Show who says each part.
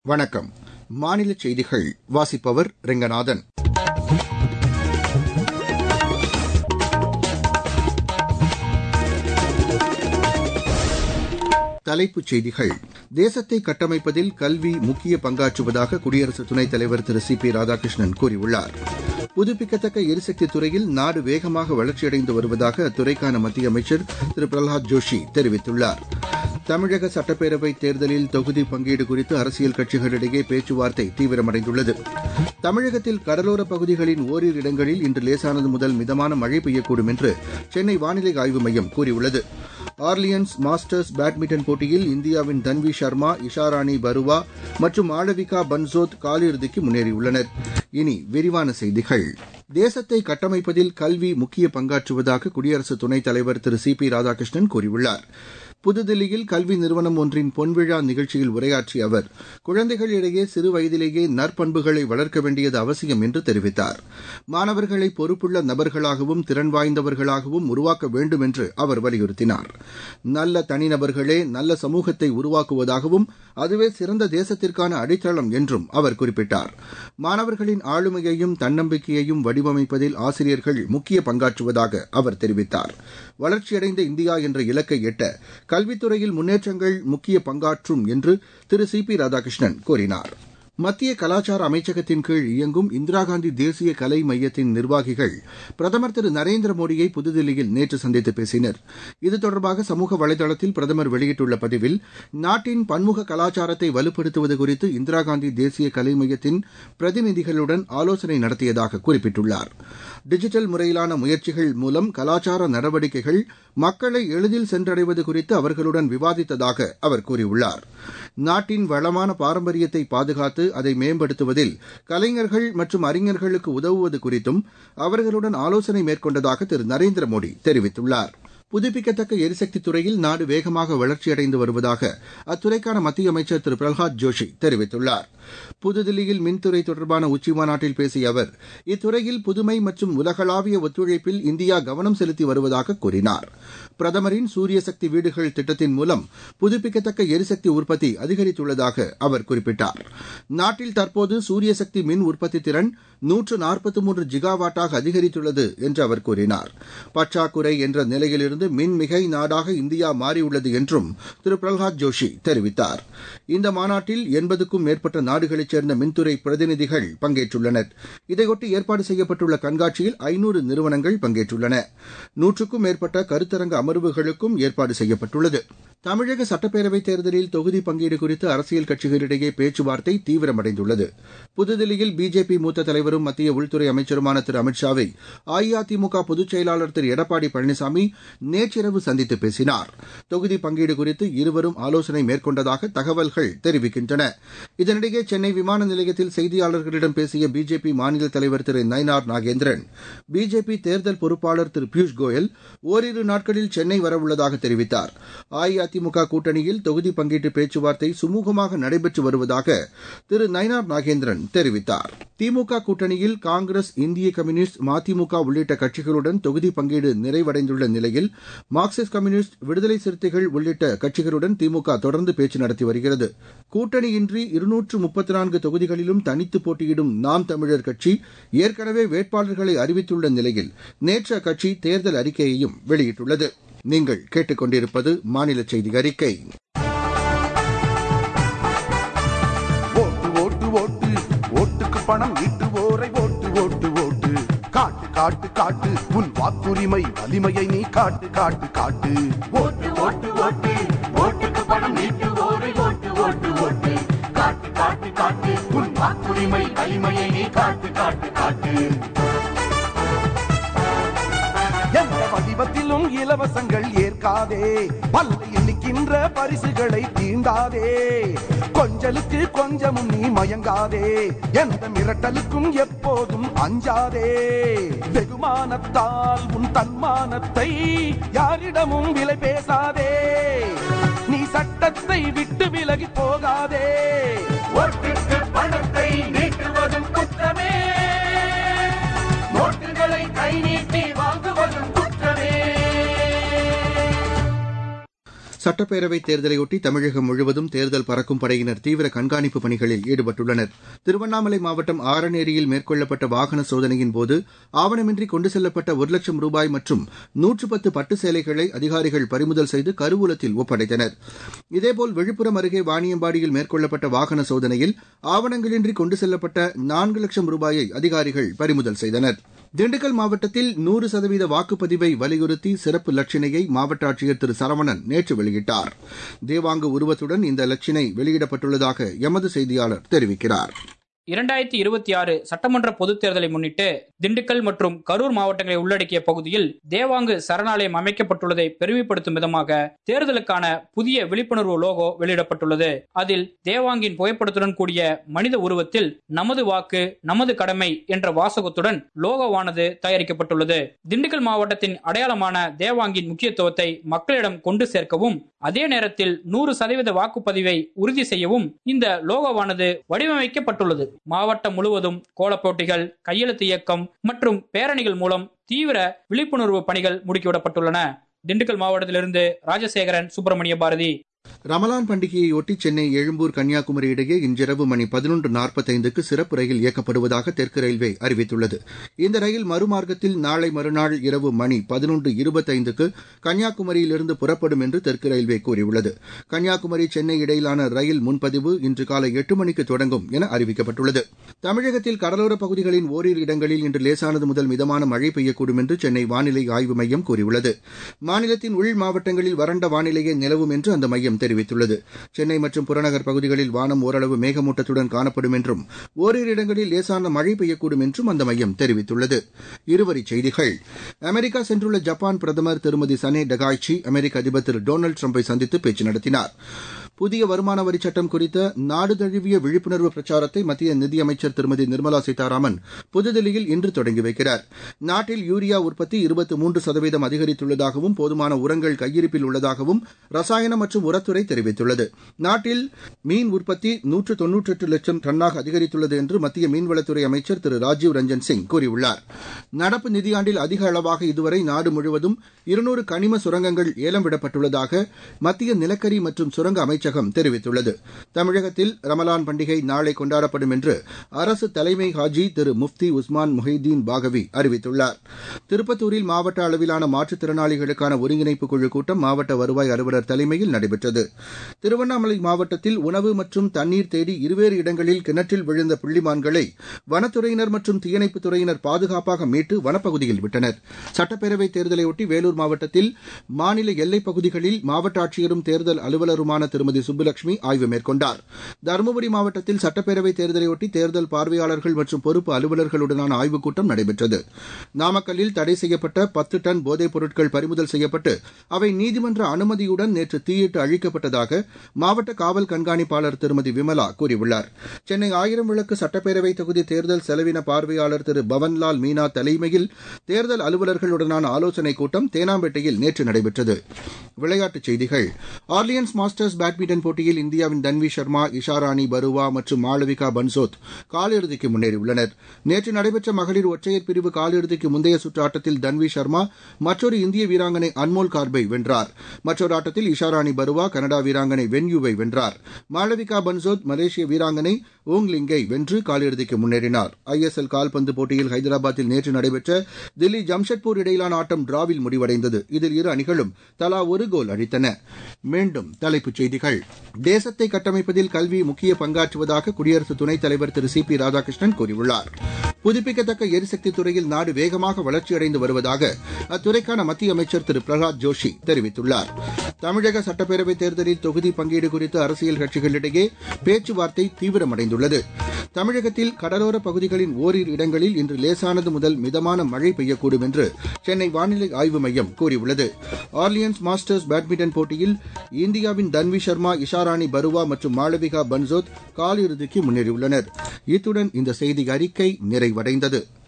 Speaker 1: வணக்கம் மாநில செய்திகள் வாசிப்பவர் ரெங்கநாதன் தலைப்புச் செய்திகள் தேசத்தை கட்டமைப்பதில் கல்வி முக்கிய பங்காற்றுவதாக குடியரசு துணைத் தலைவர் திரு சி பி ராதாகிருஷ்ணன் கூறியுள்ளார் புதுப்பிக்கத்தக்க எரிசக்தி துறையில் நாடு வேகமாக வளர்ச்சியடைந்து வருவதாக அத்துறைக்கான மத்திய அமைச்சர் திரு பிரகலாத் ஜோஷி தெரிவித்துள்ளார் தமிழக சட்டப்பேரவைத் தேர்தலில் தொகுதி பங்கீடு குறித்து அரசியல் கட்சிகளிடையே பேச்சுவார்த்தை தீவிரமடைந்துள்ளது தமிழகத்தில் கடலோரப் பகுதிகளின் ஓரிரு இடங்களில் இன்று லேசானது முதல் மிதமான மழை பெய்யக்கூடும் என்று சென்னை வானிலை ஆய்வு மையம் கூறியுள்ளது ஆர்லியன்ஸ் மாஸ்டர்ஸ் பேட்மிண்டன் போட்டியில் இந்தியாவின் தன்வி சர்மா இஷாராணி பருவா மற்றும் மாளவிகா பன்சோத் காலிறுதிக்கு முன்னேறியுள்ளனர் இனி விரிவான செய்திகள் தேசத்தை கட்டமைப்பதில் கல்வி முக்கிய பங்காற்றுவதாக குடியரசு துணைத் தலைவர் திரு சி பி ராதாகிருஷ்ணன் கூறியுள்ளார் புதுதில்லியில் கல்வி நிறுவனம் ஒன்றின் பொன்விழா நிகழ்ச்சியில் உரையாற்றிய அவர் குழந்தைகள் இடையே சிறு வயதிலேயே நற்பண்புகளை வளர்க்க வேண்டியது அவசியம் என்று தெரிவித்தார் மாணவர்களை பொறுப்புள்ள நபர்களாகவும் திறன் வாய்ந்தவர்களாகவும் உருவாக்க வேண்டும் என்று அவர் வலியுறுத்தினார் நல்ல தனிநபர்களே நல்ல சமூகத்தை உருவாக்குவதாகவும் அதுவே சிறந்த தேசத்திற்கான அடித்தளம் என்றும் அவர் குறிப்பிட்டார் மாணவர்களின் ஆளுமையையும் தன்னம்பிக்கையையும் வடிவமைப்பதில் ஆசிரியர்கள் முக்கிய பங்காற்றுவதாக அவர் தெரிவித்தார் வளர்ச்சியடைந்த இந்தியா என்ற இலக்கை எட்ட கல்வித்துறையில் முன்னேற்றங்கள் முக்கிய பங்காற்றும் என்று திரு சி பி ராதாகிருஷ்ணன் கூறினார் மத்திய கலாச்சார அமைச்சகத்தின் கீழ் இயங்கும் இந்திரா காந்தி தேசிய கலை மையத்தின் நிர்வாகிகள் பிரதமர் திரு நரேந்திர மோடியை புதுதில்லியில் நேற்று சந்தித்து பேசினர் இது தொடர்பாக சமூக வலைதளத்தில் பிரதமர் வெளியிட்டுள்ள பதிவில் நாட்டின் பன்முக கலாச்சாரத்தை வலுப்படுத்துவது குறித்து இந்திரா காந்தி தேசிய கலை மையத்தின் பிரதிநிதிகளுடன் ஆலோசனை நடத்தியதாக குறிப்பிட்டுள்ளார் டிஜிட்டல் முறையிலான முயற்சிகள் மூலம் கலாச்சார நடவடிக்கைகள் மக்களை எளிதில் சென்றடைவது குறித்து அவர்களுடன் விவாதித்ததாக அவர் கூறியுள்ளார் நாட்டின் வளமான பாரம்பரியத்தை பாதுகாத்து அதை மேம்படுத்துவதில் கலைஞர்கள் மற்றும் அறிஞர்களுக்கு உதவுவது குறித்தும் அவர்களுடன் ஆலோசனை மேற்கொண்டதாக திரு நரேந்திர மோடி தெரிவித்துள்ளார் புதுப்பிக்கத்தக்க எரிசக்தி துறையில் நாடு வேகமாக வளர்ச்சியடைந்து வருவதாக அத்துறைக்கான மத்திய அமைச்சர் திரு பிரகலாத் ஜோஷி தெரிவித்துள்ளார் புதுதில்லியில் மின்துறை தொடர்பான உச்சிமாநாட்டில் பேசிய அவர் இத்துறையில் புதுமை மற்றும் உலகளாவிய ஒத்துழைப்பில் இந்தியா கவனம் செலுத்தி வருவதாக கூறினார் பிரதமரின் சூரிய சக்தி வீடுகள் திட்டத்தின் மூலம் புதுப்பிக்கத்தக்க எரிசக்தி உற்பத்தி அதிகரித்துள்ளதாக அவர் குறிப்பிட்டார் நாட்டில் தற்போது சூரிய சக்தி மின் உற்பத்தி திறன் நூற்று நாற்பத்தி மூன்று ஜிகாவாட்டாக அதிகரித்துள்ளது என்று அவர் கூறினார் பற்றாக்குறை என்ற நிலையிலிருந்து மின் மிகை நாடாக இந்தியா மாறியுள்ளது என்றும் திரு பிரகலாத் ஜோஷி தெரிவித்தார் இந்த மாநாட்டில் எண்பதுக்கும் மேற்பட்ட நாடுகளைச் சேர்ந்த மின்துறை பிரதிநிதிகள் பங்கேற்றுள்ளனர் இதையொட்டி ஏற்பாடு செய்யப்பட்டுள்ள கண்காட்சியில் ஐநூறு நிறுவனங்கள் பங்கேற்றுள்ளன நூற்றுக்கும் மேற்பட்ட கருத்தரங்க அமர்வுகளுக்கும் ஏற்பாடு செய்யப்பட்டுள்ளது தமிழக சட்டப்பேரவைத் தேர்தலில் தொகுதி பங்கீடு குறித்து அரசியல் கட்சிகளிடையே பேச்சுவார்த்தை தீவிரமடைந்துள்ளது புதுதில்லியில் பிஜேபி மூத்த தலைவரும் மத்திய உள்துறை அமைச்சருமான திரு அமித்ஷாவை அஇஅதிமுக பொதுச் செயலாளர் திரு எடப்பாடி பழனிசாமி நேற்றிரவு சந்தித்து பேசினார் தொகுதி பங்கீடு குறித்து இருவரும் ஆலோசனை மேற்கொண்டதாக தகவல்கள் தெரிவிக்கின்றன இதனிடையே சென்னை விமான நிலையத்தில் செய்தியாளர்களிடம் பேசிய பிஜேபி மாநில தலைவர் திரு நயினார் நாகேந்திரன் பிஜேபி தேர்தல் பொறுப்பாளர் திரு பியூஷ் கோயல் ஓரிரு நாட்களில் சென்னை வரவுள்ளதாக தெரிவித்தார் அஇஅதிமுக கூட்டணியில் தொகுதி பங்கீட்டு பேச்சுவார்த்தை சுமூகமாக நடைபெற்று வருவதாக திரு நயினார் நாகேந்திரன் தெரிவித்தார் திமுக கூட்டணியில் காங்கிரஸ் இந்திய கம்யூனிஸ்ட் மதிமுக உள்ளிட்ட கட்சிகளுடன் தொகுதி பங்கீடு நிறைவடைந்துள்ள நிலையில் மார்க்சிஸ்ட் கம்யூனிஸ்ட் விடுதலை சிறுத்தைகள் உள்ளிட்ட கட்சிகளுடன் திமுக தொடர்ந்து பேச்சு நடத்தி வருகிறது கூட்டணியின்றி இருநூற்று முப்பத்தி நான்கு தொகுதிகளிலும் தனித்து போட்டியிடும் நாம் தமிழர் கட்சி ஏற்கனவே வேட்பாளர்களை அறிவித்துள்ள நிலையில் நேற்று அக்கட்சி தேர்தல் அறிக்கையையும் வெளியிட்டுள்ளது நீங்கள் கேட்டுக்கொண்டிருப்பது மாநில செய்தி அறிக்கை
Speaker 2: ஓட்டு ஓட்டு ஓட்டு ஓட்டுக்கு பணம் ஈட்டுவோரை ஓட்டு ஓட்டு ஓட்டு காட்டு காட்டு காட்டு உன் வாக்குரிமை வலிமையை நீ காட்டு காட்டு காட்டு
Speaker 3: ஓட்டு ஓட்டு ஓட்டு ஓட்டுக்கு பணம் நீட்டுவோரை ஓட்டு ஓட்டு ஓட்டு காட்டு காட்டு காட்டு உன் வாக்குரிமை வலிமையை நீ காட்டு காட்டு காட்டு
Speaker 2: எந்த வடிவத்திலும் இலவசங்கள் ஏற்காதே பல்ல எண்ணிக்கின்ற பரிசுகளை தீண்டாதே கொஞ்சலுக்கு கொஞ்சமும் நீ மயங்காதே எந்த மிரட்டலுக்கும் எப்போதும் அஞ்சாதே வெகுமானத்தால் உன் தன்மானத்தை யாரிடமும் விலை பேசாதே நீ சட்டத்தை விட்டு விலகி போகாதே
Speaker 3: ஓட்டுக்கு பணத்தை நீட்டுவதும் குற்றமே நோட்டுகளை கை நீட்டி வாங்குவதும் குற்றமே
Speaker 1: சட்டப்பேரவைத் தேர்தலையொட்டி தமிழகம் முழுவதும் தேர்தல் பறக்கும் படையினர் தீவிர கண்காணிப்பு பணிகளில் ஈடுபட்டுள்ளனர் திருவண்ணாமலை மாவட்டம் ஆரநேரியில் மேற்கொள்ளப்பட்ட வாகன சோதனையின் போது ஆவணமின்றி கொண்டு செல்லப்பட்ட ஒரு லட்சம் ரூபாய் மற்றும் நூற்று பத்து பட்டு சேலைகளை அதிகாரிகள் பறிமுதல் செய்து கருவூலத்தில் ஒப்படைத்தனர் இதேபோல் விழுப்புரம் அருகே வாணியம்பாடியில் மேற்கொள்ளப்பட்ட வாகன சோதனையில் ஆவணங்களின்றி கொண்டு செல்லப்பட்ட நான்கு லட்சம் ரூபாயை அதிகாரிகள் பறிமுதல் செய்தனர் திண்டுக்கல் மாவட்டத்தில் நூறு சதவீத வாக்குப்பதிவை வலியுறுத்தி சிறப்பு லட்சினையை மாவட்ட ஆட்சியர் திரு சரவணன் நேற்று வெளியிட்டார் தேவாங்கு உருவத்துடன் இந்த லட்சினை வெளியிடப்பட்டுள்ளதாக எமது செய்தியாளர் தெரிவிக்கிறார்
Speaker 4: இரண்டாயிரத்தி இருபத்தி ஆறு சட்டமன்ற பொதுத் தேர்தலை முன்னிட்டு திண்டுக்கல் மற்றும் கரூர் மாவட்டங்களை உள்ளடக்கிய பகுதியில் தேவாங்கு சரணாலயம் அமைக்கப்பட்டுள்ளதை பெருமைப்படுத்தும் விதமாக தேர்தலுக்கான புதிய விழிப்புணர்வு லோகோ வெளியிடப்பட்டுள்ளது அதில் தேவாங்கின் புகைப்படத்துடன் கூடிய மனித உருவத்தில் நமது வாக்கு நமது கடமை என்ற வாசகத்துடன் லோகோவானது தயாரிக்கப்பட்டுள்ளது திண்டுக்கல் மாவட்டத்தின் அடையாளமான தேவாங்கின் முக்கியத்துவத்தை மக்களிடம் கொண்டு சேர்க்கவும் அதே நேரத்தில் நூறு சதவீத வாக்குப்பதிவை உறுதி செய்யவும் இந்த லோகோவானது வடிவமைக்கப்பட்டுள்ளது மாவட்டம் முழுவதும் கோலப்போட்டிகள் கையெழுத்து இயக்கம் மற்றும் பேரணிகள் மூலம் தீவிர விழிப்புணர்வு பணிகள் முடுக்கிவிடப்பட்டுள்ளன திண்டுக்கல் மாவட்டத்திலிருந்து ராஜசேகரன் சுப்பிரமணிய பாரதி
Speaker 1: ரமலான் பண்டிகையையொட்டி சென்னை எழும்பூர் கன்னியாகுமரி இடையே இன்றிரவு மணி பதினொன்று நாற்பத்தைந்துக்கு சிறப்பு ரயில் இயக்கப்படுவதாக தெற்கு ரயில்வே அறிவித்துள்ளது இந்த ரயில் மறுமார்க்கத்தில் நாளை மறுநாள் இரவு மணி பதினொன்று இருபத்தைந்துக்கு கன்னியாகுமரியிலிருந்து புறப்படும் என்று தெற்கு ரயில்வே கூறியுள்ளது கன்னியாகுமரி சென்னை இடையிலான ரயில் முன்பதிவு இன்று காலை எட்டு மணிக்கு தொடங்கும் என அறிவிக்கப்பட்டுள்ளது தமிழகத்தில் கடலோரப் பகுதிகளின் ஓரிரு இடங்களில் இன்று லேசானது முதல் மிதமான மழை பெய்யக்கூடும் என்று சென்னை வானிலை ஆய்வு மையம் கூறியுள்ளது மாநிலத்தின் உள் மாவட்டங்களில் வறண்ட வானிலையே நிலவும் என்று அந்த மையம் தெரிவித்துள்ளது சென்னை மற்றும் புறநகர் பகுதிகளில் வானம் ஓரளவு மேகமூட்டத்துடன் காணப்படும் என்றும் ஓரிரு இடங்களில் லேசான மழை பெய்யக்கூடும் என்றும் அந்த மையம் தெரிவித்துள்ளது இருவரிச் செய்திகள் அமெரிக்கா சென்றுள்ள ஜப்பான் பிரதமர் திருமதி சனே டகாய்ச்சி அமெரிக்க அதிபர் திரு டொனால்டு ட்ரம்பை சந்தித்து பேச்சு நடத்தினார் புதிய வருமான வரிச் சட்டம் குறித்த நாடு தழுவிய விழிப்புணர்வு பிரச்சாரத்தை மத்திய நிதியமைச்சர் திருமதி நிர்மலா சீதாராமன் புதுதில்லியில் இன்று தொடங்கி வைக்கிறார் நாட்டில் யூரியா உற்பத்தி இருபத்தி மூன்று சதவீதம் அதிகரித்துள்ளதாகவும் போதுமான உரங்கள் கையிருப்பில் உள்ளதாகவும் ரசாயன மற்றும் உரத்துறை தெரிவித்துள்ளது நாட்டில் மீன் உற்பத்தி நூற்று தொன்னூற்றெட்டு லட்சம் டன்னாக அதிகரித்துள்ளது என்று மத்திய மீன்வளத்துறை அமைச்சர் திரு ராஜீவ் ரஞ்சன் சிங் கூறியுள்ளார் நடப்பு நிதியாண்டில் அதிக அளவாக இதுவரை நாடு முழுவதும் இருநூறு கனிம சுரங்கங்கள் ஏலம் விடப்பட்டுள்ளதாக மத்திய நிலக்கரி மற்றும் சுரங்க அமைச்சகம் தெரிவித்துள்ளது தமிழகத்தில் ரமலான் பண்டிகை நாளை கொண்டாடப்படும் என்று அரசு தலைமை ஹாஜி திரு முஃப்தி உஸ்மான் முஹைதீன் பாகவி அறிவித்துள்ளார் திருப்பத்தூரில் மாவட்ட அளவிலான மாற்றுத்திறனாளிகளுக்கான ஒருங்கிணைப்பு குழு கூட்டம் மாவட்ட வருவாய் அலுவலர் தலைமையில் நடைபெற்றது திருவண்ணாமலை மாவட்டத்தில் உணவு மற்றும் தண்ணீர் தேடி இருவேறு இடங்களில் கிணற்றில் விழுந்த புள்ளிமான்களை வனத்துறையினர் மற்றும் தீயணைப்புத் துறையினர் பாதுகாப்பாக மீட்டு வனப்பகுதியில் விட்டனர் சட்டப்பேரவைத் தேர்தலையொட்டி வேலூர் மாவட்டத்தில் மாநில எல்லைப் பகுதிகளில் மாவட்ட ஆட்சியரும் தேர்தல் அலுவலருமான திருமதி சுப்புலட்சுமி ஆய்வு மேற்கொண்டார் தருமபுரி மாவட்டத்தில் சட்டப்பேரவைத் தேர்தலையொட்டி தேர்தல் பார்வையாளர்கள் மற்றும் பொறுப்பு அலுவலர்களுடனான ஆய்வுக் கூட்டம் நடைபெற்றது நாமக்கல்லில் தடை செய்யப்பட்ட பத்து டன் போதைப் பொருட்கள் பறிமுதல் செய்யப்பட்டு அவை நீதிமன்ற அனுமதியுடன் நேற்று தீயிட்டு அழிக்கப்பட்டதாக மாவட்ட காவல் கண்காணிப்பாளர் திருமதி விமலா கூறியுள்ளார் சென்னை ஆயிரம் விளக்கு சட்டப்பேரவை தொகுதி தேர்தல் செலவின பார்வையாளர் திரு பவன்லால் மீனா தலைமையில் தேர்தல் அலுவலர்களுடனான ஆலோசனைக் கூட்டம் தேனாம்பேட்டையில் நேற்று நடைபெற்றது விளையாட்டுச் செய்திகள் ஆர்லியன்ஸ் மாஸ்டர்ஸ் பேட்மிண்டன் போட்டியில் இந்தியாவின் தன்வி சர்மா இஷாராணி பருவா மற்றும் மாளவிகா பன்சோத் காலிறுதிக்கு முன்னேறியுள்ளனர் நேற்று நடைபெற்ற மகளிர் ஒற்றையர் பிரிவு காலிறுதிக்கு முந்தைய சுற்று ஆட்டத்தில் தன்வி சர்மா மற்றொரு இந்திய வீராங்கனை அன்மோல் கார்பை வென்றார் மற்றொரு ஆட்டத்தில் இஷாராணி பருவா கனடா வீராங்கனை வென்யூவை வென்றார் மாளவிகா பன்சோத் மலேசிய வீராங்கனை ஓங்லிங்கை வென்று காலிறுதிக்கு முன்னேறினார் ஐஎஸ்எல் கால்பந்து போட்டியில் ஹைதராபாத்தில் நேற்று நடைபெற்ற தில்லி ஜம்ஷெட்பூர் இடையிலான ஆட்டம் டிராவில் முடிவடைந்தது இதில் இரு அணிகளும் தலா ஒரு கோல் அடித்தன மீண்டும் தலைப்புச் செய்திகள் தேசத்தை கட்டமைப்பதில் கல்வி முக்கிய பங்காற்றுவதாக குடியரசு துணைத் தலைவர் திரு சி பி ராதாகிருஷ்ணன் கூறியுள்ளார் புதுப்பிக்கத்தக்க எரிசக்தி துறையில் நாடு வேகமாக வளர்ச்சியடைந்து வருவதாக அத்துறைக்கான மத்திய அமைச்சர் திரு பிரகலாத் ஜோஷி தெரிவித்துள்ளார் தமிழக சட்டப்பேரவைத் தேர்தலில் தொகுதி பங்கீடு குறித்து அரசியல் கட்சிகளிடையே பேச்சுவார்த்தை தீவிரமடைந்துள்ளது தமிழகத்தில் கடலோர பகுதிகளின் ஓரிரு இடங்களில் இன்று லேசானது முதல் மிதமான மழை பெய்யக்கூடும் என்று சென்னை வானிலை ஆய்வு மையம் கூறியுள்ளது ஆர்லியன்ஸ் மாஸ்டர்ஸ் பேட்மிண்டன் போட்டியில் இந்தியாவின் தன்வி சர்மா இஷாராணி பருவா மற்றும் மாளவிகா பன்சோத் காலிறுதிக்கு முன்னேறியுள்ளனர் இத்துடன் இந்த செய்தி அறிக்கை நிறைவடைந்தது